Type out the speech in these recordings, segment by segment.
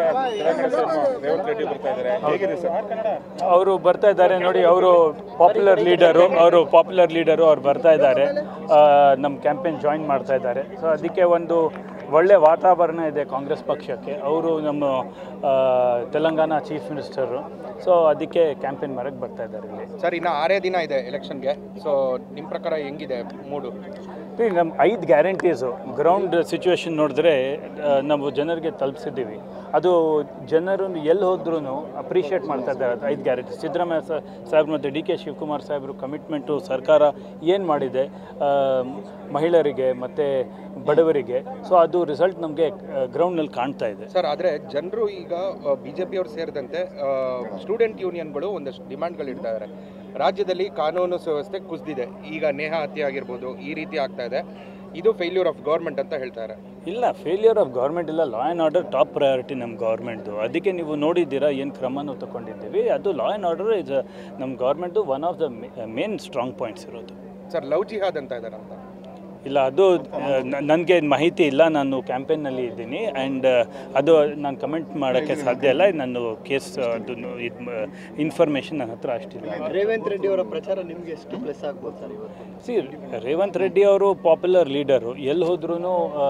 ರೇವಂತ್ ರೆಡ್ಡಿ ಬರ್ತಾ ಇದ್ದಾರೆ ಹೇಗಿದೆ ಸರ್ ಅವರು ಬರ್ತಾ ಇದ್ದಾರೆ ನೋಡಿ ಅವರು ಪಾಪ್ಯುಲರ್ ಲೀಡರು ಅವರು ಪಾಪ್ಯುಲರ್ ಲೀಡರು ಅವ್ರು ಬರ್ತಾ ಇದ್ದಾರೆ ಆ, ನಮ್ಮ ಕ್ಯಾಂಪೇನ್ ಜಾಯಿನ್ ಮಾಡ್ತಾ ಇದ್ದಾರೆ ಸೊ ಅದಕ್ಕೆ ಒಂದು ಒಳ್ಳೆ ವಾತಾವರಣ ಇದೆ ಕಾಂಗ್ರೆಸ್ ಪಕ್ಷಕ್ಕೆ ಅವರು ನಮ್ಮ ಆ, ತೆಲಂಗಾಣ ಚೀಫ್ ಮಿನಿಸ್ಟರು ಸೊ ಅದಕ್ಕೆ ಕ್ಯಾಂಪೇನ್ ಮಾಡಕ್ಕೆ ಬರ್ತಾ ಇದ್ದಾರೆ ಇಲ್ಲಿ ಸರ್ ಇನ್ನು ಆರೇ ದಿನ ಇದೆ ಎಲೆಕ್ಷನ್ಗೆ ಸೊ ನಿಮ್ಮ ಪ್ರಕಾರ ಹೆಂಗಿದೆ ಮೂಡು ಈಗ ನಮ್ಮ ಐದು ಗ್ಯಾರಂಟೀಸು ಗ್ರೌಂಡ್ ಸಿಚುವೇಶನ್ ನೋಡಿದ್ರೆ ಆ, ನಾವು ಜನರಿಗೆ ತಲುಪಿಸಿದ್ದೀವಿ ಅದು ಜನರು ಎಲ್ಲಿ ಹೋದ್ರೂ ಅಪ್ರಿಷಿಯೇಟ್ ಮಾಡ್ತಾ ಇದ್ದಾರೆ ಅದು ಐದು ಗ್ಯಾರಂಟಿ ಸಿದ್ದರಾಮಯ್ಯ ಸ- ಸಾಹೇಬ್ರು ಮತ್ತು ಡಿ ಕೆ ಶಿವಕುಮಾರ್ ಸಾಹೇಬರು ಕಮಿಟ್ಮೆಂಟು ಸರ್ಕಾರ ಏನು ಮಾಡಿದೆ ಆ, ಮಹಿಳೆಯರಿಗೆ ಮತ್ತು ಬಡವರಿಗೆ ಸೊ ಅದು ರಿಸಲ್ಟ್ ನಮಗೆ ಗ್ರೌಂಡ್ನಲ್ಲಿ ಕಾಣ್ತಾ ಇದೆ ಸರ್ ಆದರೆ ಜನರು ಈಗ ಬಿ ಜೆ ಪಿಯವರು ಸೇರಿದಂತೆ ಸ್ಟೂಡೆಂಟ್ ಯೂನಿಯನ್ಗಳು ಒಂದಷ್ಟು ಡಿಮ್ಯಾಂಡ್ಗಳು ಇಡ್ತಾ ಇದ್ದಾರೆ ರಾಜ್ಯದಲ್ಲಿ ಕಾನೂನು ಸುವ್ಯವಸ್ಥೆ ಕುಸಿದಿದೆ ಈಗ ನೇಹ ಹತ್ಯೆ ಆಗಿರ್ಬೋದು ಈ ರೀತಿ ಆಗ್ತಾ ಇದೆ ಇದು ಫೇಲ್ಯೂರ್ ಆಫ್ ಗೌರ್ಮೆಂಟ್ ಅಂತ ಹೇಳ್ತಾರೆ ಇಲ್ಲ ಫೇಲ್ಯೂರ್ ಆಫ್ ಗೌರ್ಮೆಂಟ್ ಇಲ್ಲ law and order top priority ನಮ್ಮ ಗೌರ್ಮೆಂಟ್ದು ಅದಕ್ಕೆ ನೀವು ನೋಡಿದ್ದೀರಾ ಏನು ಕ್ರಮನೂ ತಗೊಂಡಿದ್ದೀವಿ ಅದು ಲಾ ಆ್ಯಂಡ್ ಆರ್ಡರ್ ಇಸ್ ನಮ್ಮ government one of the main strong points ಇರೋದು ಸರ್ ಲವ್ ಜಿಹಾದ್ ಅಂತ ಇದ್ದಾರೆ ಅಂತ ಇಲ್ಲ ಅದು ನನಗೆ ಮಾಹಿತಿ ಇಲ್ಲ ನಾನು ಕ್ಯಾಂಪೇನ್ನಲ್ಲಿ ಇದ್ದೀನಿ ಆ್ಯಂಡ್ ಅದು ನಾನು ಕಮೆಂಟ್ ಮಾಡೋಕ್ಕೆ ಸಾಧ್ಯ ಇಲ್ಲ ನಾನು ಕೇಸ್ ಅದು ಇದು ಇನ್ಫಾರ್ಮೇಷನ್ ನನ್ನ ಹತ್ರ ಅಷ್ಟಿಲ್ಲ ರೇವಂತ್ ರೆಡ್ಡಿ ಅವರ ಪ್ರಚಾರ ನಿಮ್ಗೆ ಎಷ್ಟು ಪ್ಲಸ್ ಆಗ್ಬೋದು ಸರ್ ಇವತ್ತು ಸಿ ರೇವಂತ್ ರೆಡ್ಡಿ ಅವರು ಪಾಪ್ಯುಲರ್ ಲೀಡರು ಎಲ್ಲಿ ಹೋದ್ರೂ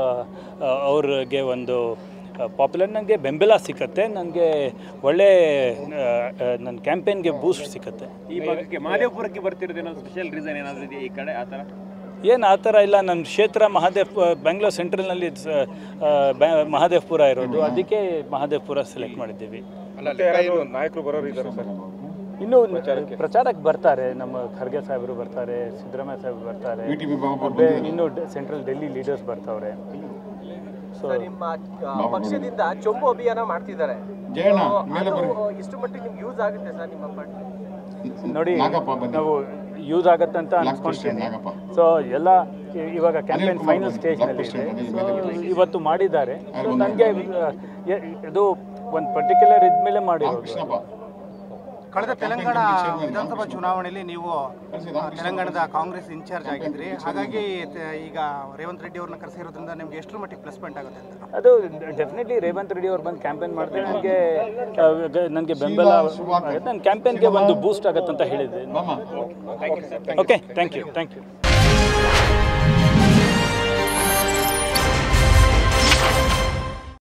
ಅವ್ರಿಗೆ ಒಂದು ಪಾಪ್ಯುಲರ್ ನನಗೆ ಬೆಂಬಲ ಸಿಕ್ಕತ್ತೆ ನನಗೆ ಒಳ್ಳೆ ನನ್ನ ಕ್ಯಾಂಪೇನ್ಗೆ ಬೂಸ್ಟ್ ಸಿಕ್ಕತ್ತೆ ಈ ಭಾಗಕ್ಕೆ ಮಹದೇವಪುರಕ್ಕೆ ಬರ್ತಿರೋದೇನೋ ಸ್ಪೆಷಲ್ ರೀಸನ್ ಏನಾದರೂ ಇದೆಯಾ ಈ ಕಡೆ ಆ ಥರ ಏನು ಆ ಥರ ಇಲ್ಲ ನನ್ನ ಕ್ಷೇತ್ರ ಮಹಾದೇವ್ ಬೆಂಗಳೂರು ಸೆಂಟ್ರಲ್ನಲ್ಲಿ ಮಹಾದೇವ್ಪುರ ಇರೋದು ಅದಕ್ಕೆ ಮಹಾದೇವ್ಪುರ ಸೆಲೆಕ್ಟ್ ಮಾಡಿದ್ದೀವಿ ಅಲ್ಲ ಲೆಕ್ಕ ಏನು ನಾಯಕರು ಬರೋರು ಇದ್ದಾರೆ ಸರ್ ಇನ್ನು ಪ್ರಚಾರಕ್ಕೆ ಬರ್ತಾರೆ ನಮ್ಮ ಖರ್ಗೆ ಸಾಹೇಬರು ಬರ್ತಾರೆ ಸಿದ್ದರಾಮಯ್ಯ ಸಾಹೇಬರು ಬರ್ತಾರೆ ಬೇ- ಇನ್ನು ಸೆಂಟ್ರಲ್ ಡೆಲ್ಲಿ ಲೀಡರ್ಸ್ ಬರ್ತಾವ್ರೆ ಸೊ ನಿಮ್ಮ ಆ, ಪಕ್ಷದಿಂದ ಚೊಂಬು ಅಭಿಯಾನ ಮಾಡ್ತಿದ್ದಾರೆ ಅದು ಇಷ್ಟು ಮಟ್ಟಿಗೆ ನಿಮ್ಗೆ ಯೂಸ್ ಆಗುತ್ತೆ ಸರ್ ನಿಮ್ಮ ಪಾರ್ಟಿ ನೋಡಿ ನಾವು ಯೂಸ್ ಆಗತ್ತೆ ಅಂತ ಅನ್ಕೊಂತೀನಿ ಸೊ ಎಲ್ಲ ಇ- ಇವಾಗ ಕ್ಯಾಂಪೇನ್ ಫೈನಲ್ ಸ್ಟೇಜ್ನಲ್ಲಿ ಇದೆ ಸೊ ಇವತ್ತು ಮಾಡಿದ್ದಾರೆ ಸೊ ನನಗೆ ಇದು ಒಂದು ಪರ್ಟಿಕ್ಯುಲರ್ ಇದ್ಮೇಲೆ ಮಾಡಿರೋದು ಕಳೆದ ತೆಲಂಗಾಣ ವಿಧಾನಸಭಾ ಚುನಾವಣೆಯಲ್ಲಿ ನೀವು ಆ, ತೆಲಂಗಾಣದ ಕಾಂಗ್ರೆಸ್ ಇನ್ಚಾರ್ಜ್ ಆಗಿದ್ರಿ ಹಾಗಾಗಿ ತ- ಈಗ ರೇವಂತ್ ರೆಡ್ಡಿ ಅವ್ರನ್ನ ಕರೆಸಿರೋದ್ರಿಂದ ನಿಮ್ಗೆ ಎಷ್ಟರ ಮಟ್ಟಿಗೆ ಪ್ಲಸ್ ಪಾಯಿಂಟ್ ಆಗುತ್ತೆ ಅಂತ ಅದು ಡೆಫಿನೆಟ್ಲಿ ರೇವಂತ್ ರೆಡ್ಡಿ ಅವ್ರು ಬಂದು ಕ್ಯಾಂಪೇನ್ ಮಾಡಿದ್ರೆ ನನಗೆ ನನಗೆ ಬೆಂಬಲ ನನ್ನ ಕ್ಯಾಂಪೇನ್ಗೆ ಒಂದು ಬೂಸ್ಟ್ ಆಗತ್ತೆ ಅಂತ ಹೇಳಿದ್ದೆ okay thank you thank you